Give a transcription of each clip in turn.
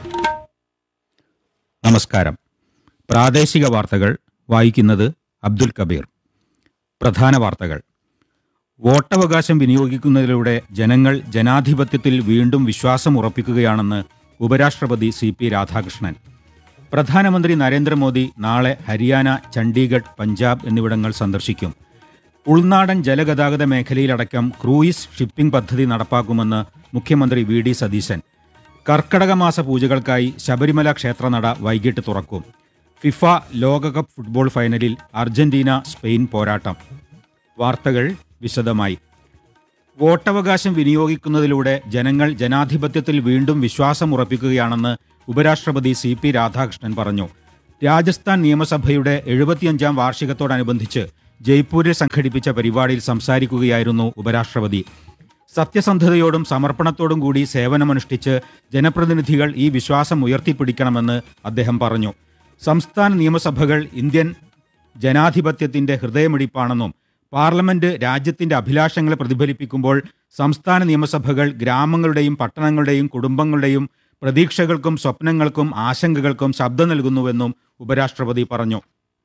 നമസ്കാരം പ്രാദേശിക വാർത്തകൾ വായിക്കുന്നത് അബ്ദുൽ കബീർ പ്രധാന വാർത്തകൾ വോട്ടവകാശം വിനിയോഗിക്കുന്നതിലൂടെ ജനങ്ങൾ ജനാധിപത്യത്തിൽ വീണ്ടും വിശ്വാസം ഉറപ്പിക്കുകയാണെന്ന് ഉപരാഷ്ട്രപതി സി പി രാധാകൃഷ്ണൻ പ്രധാനമന്ത്രി നരേന്ദ്രമോദി നാളെ ഹരിയാന ചണ്ഡീഗഡ് പഞ്ചാബ് എന്നിവിടങ്ങൾ സന്ദർശിക്കും ഉൾനാടൻ ജലഗതാഗത മേഖലയിലടക്കം ക്രൂയിസ് ഷിപ്പിംഗ് പദ്ധതി നടപ്പാക്കുമെന്ന് മുഖ്യമന്ത്രി വി ഡി സതീശൻ കർക്കടക മാസ പൂജകൾക്കായി ശബരിമല ക്ഷേത്രനട വൈകിട്ട് തുറക്കും ഫിഫ ലോകകപ്പ് ഫുട്ബോൾ ഫൈനലിൽ അർജന്റീന സ്പെയിൻ പോരാട്ടം വാർത്തകൾ വിശദമായി വോട്ടവകാശം വിനിയോഗിക്കുന്നതിലൂടെ ജനങ്ങൾ ജനാധിപത്യത്തിൽ വീണ്ടും വിശ്വാസം ഉറപ്പിക്കുകയാണെന്ന് ഉപരാഷ്ട്രപതി സി പി രാധാകൃഷ്ണൻ പറഞ്ഞു രാജസ്ഥാൻ നിയമസഭയുടെ എഴുപത്തിയഞ്ചാം വാർഷികത്തോടനുബന്ധിച്ച് ജയ്പൂരിൽ സംഘടിപ്പിച്ച പരിപാടിയിൽ സംസാരിക്കുകയായിരുന്നു ഉപരാഷ്ട്രപതി സത്യസന്ധതയോടും സമർപ്പണത്തോടും കൂടി സേവനമനുഷ്ഠിച്ച് ജനപ്രതിനിധികൾ ഈ വിശ്വാസം ഉയർത്തിപ്പിടിക്കണമെന്ന് അദ്ദേഹം പറഞ്ഞു സംസ്ഥാന നിയമസഭകൾ ഇന്ത്യൻ ജനാധിപത്യത്തിന്റെ ഹൃദയമിടിപ്പാണെന്നും പാർലമെന്റ് രാജ്യത്തിന്റെ അഭിലാഷങ്ങളെ പ്രതിഫലിപ്പിക്കുമ്പോൾ സംസ്ഥാന നിയമസഭകൾ ഗ്രാമങ്ങളുടെയും പട്ടണങ്ങളുടെയും കുടുംബങ്ങളുടെയും പ്രതീക്ഷകൾക്കും സ്വപ്നങ്ങൾക്കും ആശങ്കകൾക്കും ശബ്ദം നൽകുന്നുവെന്നും ഉപരാഷ്ട്രപതി പറഞ്ഞു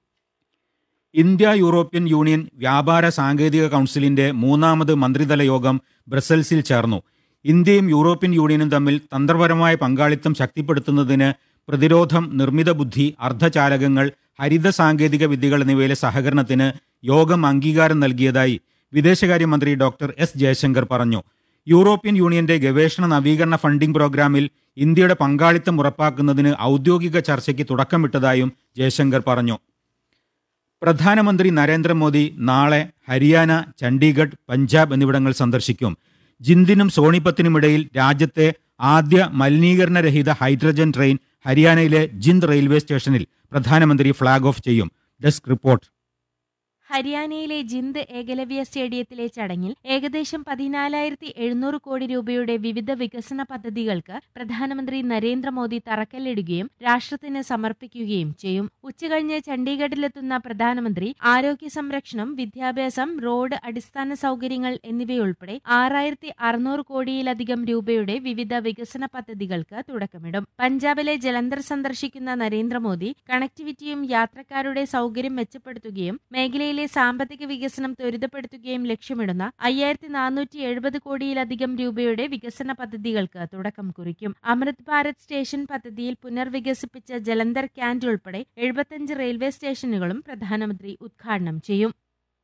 ഇന്ത്യ യൂറോപ്യൻ യൂണിയൻ വ്യാപാര സാങ്കേതിക കൗൺസിലിന്റെ മൂന്നാമത് മന്ത്രിതല യോഗം ബ്രസൽസിൽ ചേർന്നു ഇന്ത്യയും യൂറോപ്യൻ യൂണിയനും തമ്മിൽ തന്ത്രപരമായ പങ്കാളിത്തം ശക്തിപ്പെടുത്തുന്നതിന് പ്രതിരോധം നിർമ്മിത ബുദ്ധി അർദ്ധചാലകങ്ങൾ ഹരിത സാങ്കേതിക വിദ്യകൾ എന്നിവയിലെ സഹകരണത്തിന് യോഗം അംഗീകാരം നൽകിയതായി വിദേശകാര്യമന്ത്രി ഡോക്ടർ എസ് ജയശങ്കർ പറഞ്ഞു യൂറോപ്യൻ യൂണിയന്റെ ഗവേഷണ നവീകരണ ഫണ്ടിംഗ് പ്രോഗ്രാമിൽ ഇന്ത്യയുടെ പങ്കാളിത്തം ഉറപ്പാക്കുന്നതിന് ഔദ്യോഗിക ചർച്ചയ്ക്ക് തുടക്കമിട്ടതായും ജയശങ്കർ പറഞ്ഞു പ്രധാനമന്ത്രി നരേന്ദ്രമോദി നാളെ ഹരിയാന ചണ്ഡീഗഡ് പഞ്ചാബ് എന്നിവിടങ്ങൾ സന്ദർശിക്കും ജിന്ദിനും സോണിപ്പത്തിനുമിടയിൽ രാജ്യത്തെ ആദ്യ മലിനീകരണരഹിത ഹൈഡ്രജൻ ട്രെയിൻ ഹരിയാനയിലെ ജിന്ദ് റെയിൽവേ സ്റ്റേഷനിൽ പ്രധാനമന്ത്രി ഫ്ളാഗ് ഓഫ് ചെയ്യും ഡെസ്ക് റിപ്പോർട്ട് ഹരിയാനയിലെ ജിന്ദ് ഏകലവ്യ സ്റ്റേഡിയത്തിലെ ചടങ്ങിൽ ഏകദേശം പതിനാലായിരത്തി എഴുന്നൂറ് കോടി രൂപയുടെ വിവിധ വികസന പദ്ധതികൾക്ക് പ്രധാനമന്ത്രി നരേന്ദ്രമോദി തറക്കല്ലിടുകയും രാഷ്ട്രത്തിന് സമർപ്പിക്കുകയും ചെയ്യും ഉച്ചകഴിഞ്ഞ് ചണ്ഡീഗഡിലെത്തുന്ന പ്രധാനമന്ത്രി ആരോഗ്യ സംരക്ഷണം വിദ്യാഭ്യാസം റോഡ് അടിസ്ഥാന സൗകര്യങ്ങൾ എന്നിവയുൾപ്പെടെ ആറായിരത്തി അറുന്നൂറ് കോടിയിലധികം രൂപയുടെ വിവിധ വികസന പദ്ധതികൾക്ക് തുടക്കമിടും പഞ്ചാബിലെ ജലന്ധർ സന്ദർശിക്കുന്ന നരേന്ദ്രമോദി കണക്ടിവിറ്റിയും യാത്രക്കാരുടെ സൗകര്യം മെച്ചപ്പെടുത്തുകയും മേഖലയിലെ സാമ്പത്തിക വികസനം ത്വരിതപ്പെടുത്തുകയും ലക്ഷ്യമിടുന്ന അയ്യായിരത്തി നാനൂറ്റി എഴുപത് കോടിയിലധികം രൂപയുടെ വികസന പദ്ധതികൾക്ക് തുടക്കം കുറിക്കും അമൃത് ഭാരത് സ്റ്റേഷൻ പദ്ധതിയിൽ പുനർവികസിപ്പിച്ച ജലന്ധർ ക്യാന്റ് ഉൾപ്പെടെ എഴുപത്തിയഞ്ച് റെയിൽവേ സ്റ്റേഷനുകളും പ്രധാനമന്ത്രി ഉദ്ഘാടനം ചെയ്യും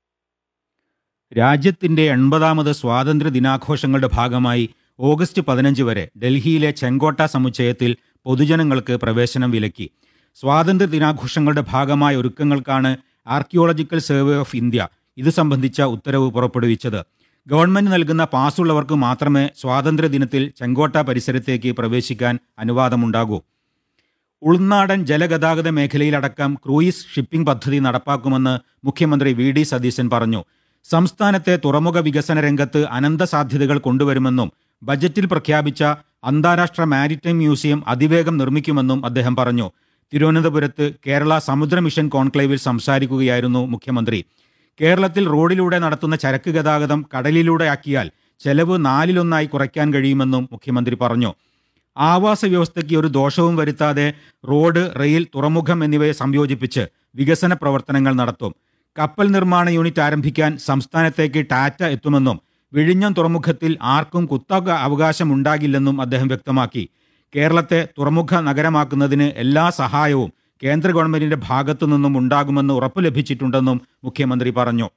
രാജ്യത്തിന്റെ എൺപതാമത് സ്വാതന്ത്ര്യ ദിനാഘോഷങ്ങളുടെ ഭാഗമായി ഓഗസ്റ്റ് പതിനഞ്ച് വരെ ഡൽഹിയിലെ ചെങ്കോട്ട സമുച്ചയത്തിൽ പൊതുജനങ്ങൾക്ക് പ്രവേശനം വിലക്കി സ്വാതന്ത്ര്യ ദിനാഘോഷങ്ങളുടെ ഭാഗമായ ഒരുക്കങ്ങൾക്കാണ് ആർക്കിയോളജിക്കൽ സർവേ ഓഫ് ഇന്ത്യ ഇത് സംബന്ധിച്ച ഉത്തരവ് പുറപ്പെടുവിച്ചത് ഗവൺമെന്റ് നൽകുന്ന പാസ്സുള്ളവർക്ക് മാത്രമേ സ്വാതന്ത്ര്യ ദിനത്തിൽ ചെങ്കോട്ട പരിസരത്തേക്ക് പ്രവേശിക്കാൻ അനുവാദമുണ്ടാകൂ ഉൾനാടൻ ജലഗതാഗത മേഖലയിലടക്കം ക്രൂയിസ് ഷിപ്പിംഗ് പദ്ധതി നടപ്പാക്കുമെന്ന് മുഖ്യമന്ത്രി വി ഡി സതീശൻ പറഞ്ഞു സംസ്ഥാനത്തെ തുറമുഖ വികസന രംഗത്ത് അനന്ത സാധ്യതകൾ കൊണ്ടുവരുമെന്നും ബജറ്റിൽ പ്രഖ്യാപിച്ച അന്താരാഷ്ട്ര മാരിടൈം മ്യൂസിയം അതിവേഗം നിർമ്മിക്കുമെന്നും അദ്ദേഹം പറഞ്ഞു തിരുവനന്തപുരത്ത് കേരള സമുദ്ര മിഷൻ കോൺക്ലേവിൽ സംസാരിക്കുകയായിരുന്നു മുഖ്യമന്ത്രി കേരളത്തിൽ റോഡിലൂടെ നടത്തുന്ന ചരക്ക് ഗതാഗതം കടലിലൂടെ ആക്കിയാൽ ചെലവ് നാലിലൊന്നായി കുറയ്ക്കാൻ കഴിയുമെന്നും മുഖ്യമന്ത്രി പറഞ്ഞു ആവാസ വ്യവസ്ഥയ്ക്ക് ഒരു ദോഷവും വരുത്താതെ റോഡ് റെയിൽ തുറമുഖം എന്നിവയെ സംയോജിപ്പിച്ച് വികസന പ്രവർത്തനങ്ങൾ നടത്തും കപ്പൽ നിർമ്മാണ യൂണിറ്റ് ആരംഭിക്കാൻ സംസ്ഥാനത്തേക്ക് ടാറ്റ എത്തുമെന്നും വിഴിഞ്ഞം തുറമുഖത്തിൽ ആർക്കും കുത്തക അവകാശമുണ്ടാകില്ലെന്നും അദ്ദേഹം വ്യക്തമാക്കി കേരളത്തെ തുറമുഖ നഗരമാക്കുന്നതിന് എല്ലാ സഹായവും കേന്ദ്ര ഗവൺമെന്റിന്റെ ഭാഗത്തു നിന്നും ഉണ്ടാകുമെന്ന് ഉറപ്പു ലഭിച്ചിട്ടുണ്ടെന്നും മുഖ്യമന്ത്രി പറഞ്ഞു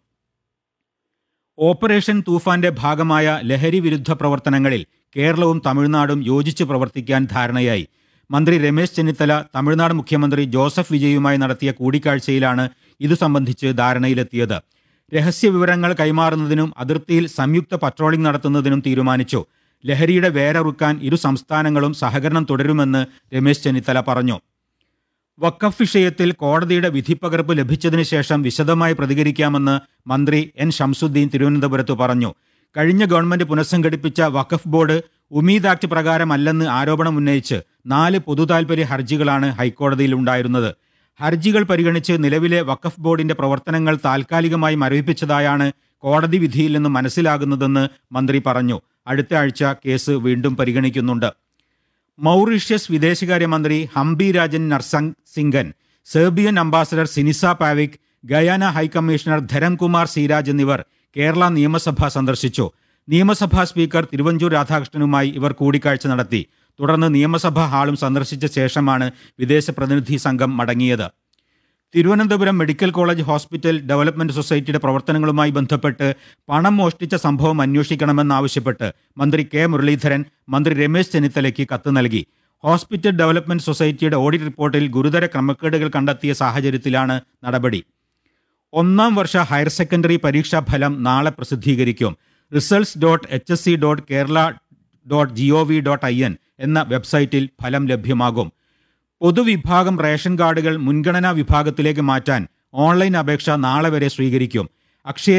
ഓപ്പറേഷൻ തൂഫാന്റെ ഭാഗമായ ലഹരി വിരുദ്ധ പ്രവർത്തനങ്ങളിൽ കേരളവും തമിഴ്നാടും യോജിച്ച് പ്രവർത്തിക്കാൻ ധാരണയായി മന്ത്രി രമേശ് ചെന്നിത്തല തമിഴ്നാട് മുഖ്യമന്ത്രി ജോസഫ് വിജയുമായി നടത്തിയ കൂടിക്കാഴ്ചയിലാണ് ഇതു സംബന്ധിച്ച് ധാരണയിലെത്തിയത് രഹസ്യ വിവരങ്ങൾ കൈമാറുന്നതിനും അതിർത്തിയിൽ സംയുക്ത പട്രോളിംഗ് നടത്തുന്നതിനും തീരുമാനിച്ചു ലഹരിയുടെ വേരറുക്കാൻ ഇരു സംസ്ഥാനങ്ങളും സഹകരണം തുടരുമെന്ന് രമേശ് ചെന്നിത്തല പറഞ്ഞു വഖഫ് വിഷയത്തിൽ കോടതിയുടെ വിധിപ്പകർപ്പ് ലഭിച്ചതിന് ശേഷം വിശദമായി പ്രതികരിക്കാമെന്ന് മന്ത്രി എൻ ഷംസുദ്ദീൻ തിരുവനന്തപുരത്ത് പറഞ്ഞു കഴിഞ്ഞ ഗവൺമെന്റ് പുനഃസംഘടിപ്പിച്ച വഖഫ് ബോർഡ് ഉമീദ് ആക്ട് പ്രകാരമല്ലെന്ന് ആരോപണം ഉന്നയിച്ച് നാല് പൊതുതാൽപര്യ ഹർജികളാണ് ഹൈക്കോടതിയിൽ ഉണ്ടായിരുന്നത് ഹർജികൾ പരിഗണിച്ച് നിലവിലെ വഖഫ് ബോർഡിന്റെ പ്രവർത്തനങ്ങൾ താൽക്കാലികമായി മരവിപ്പിച്ചതായാണ് കോടതി വിധിയിൽ നിന്ന് മനസ്സിലാകുന്നതെന്ന് മന്ത്രി പറഞ്ഞു അടുത്ത ആഴ്ച കേസ് വീണ്ടും പരിഗണിക്കുന്നുണ്ട് മൗറീഷ്യസ് വിദേശകാര്യമന്ത്രി ഹംബി രാജൻ നർസംഗ് സിംഗൻ Serbian ambassador Sinisa Pavic Guyana high commissioner Dharamkumar Seeraj എന്നിവർ കേരള നിയമസഭ സന്ദർശിച്ചു നിയമസഭാ സ്പീക്കർ തിരുവഞ്ചൂർ രാധാകൃഷ്ണനുമായി ഇവർ കൂടിക്കാഴ്ച നടത്തി തുടർന്ന് നിയമസഭാ ഹാളും സന്ദർശിച്ച ശേഷമാണ് വിദേശ പ്രതിനിധി സംഘം മടങ്ങിയത് Thiruvananthapuram medical college hospital development സൊസൈറ്റിയുടെ പ്രവർത്തനങ്ങളുമായി ബന്ധപ്പെട്ട് പണം മോഷ്ടിച്ച സംഭവം അന്വേഷിക്കണമെന്നാവശ്യപ്പെട്ട് മന്ത്രി കെ മുരളീധരൻ മന്ത്രി രമേശ് ചെന്നിത്തലയ്ക്ക് കത്ത് നൽകി ഹോസ്പിറ്റൽ ഡെവലപ്മെന്റ് സൊസൈറ്റിയുടെ ഓഡിറ്റ് റിപ്പോർട്ടിൽ ഗുരുതര ക്രമക്കേടുകൾ കണ്ടെത്തിയ സാഹചര്യത്തിലാണ് നടപടി ഒന്നാം വർഷ ഹയർ സെക്കൻഡറി പരീക്ഷാ ഫലം നാളെ പ്രസിദ്ധീകരിക്കും results dot H S C dot Kerala dot G O V dot I N എന്ന വെബ്സൈറ്റിൽ ഫലം ലഭ്യമാകും പൊതുവിഭാഗം റേഷൻ കാർഡുകൾ മുൻഗണനാ വിഭാഗത്തിലേക്ക് മാറ്റാൻ ഓൺലൈൻ അപേക്ഷ നാളെ വരെ സ്വീകരിക്കും അക്ഷയ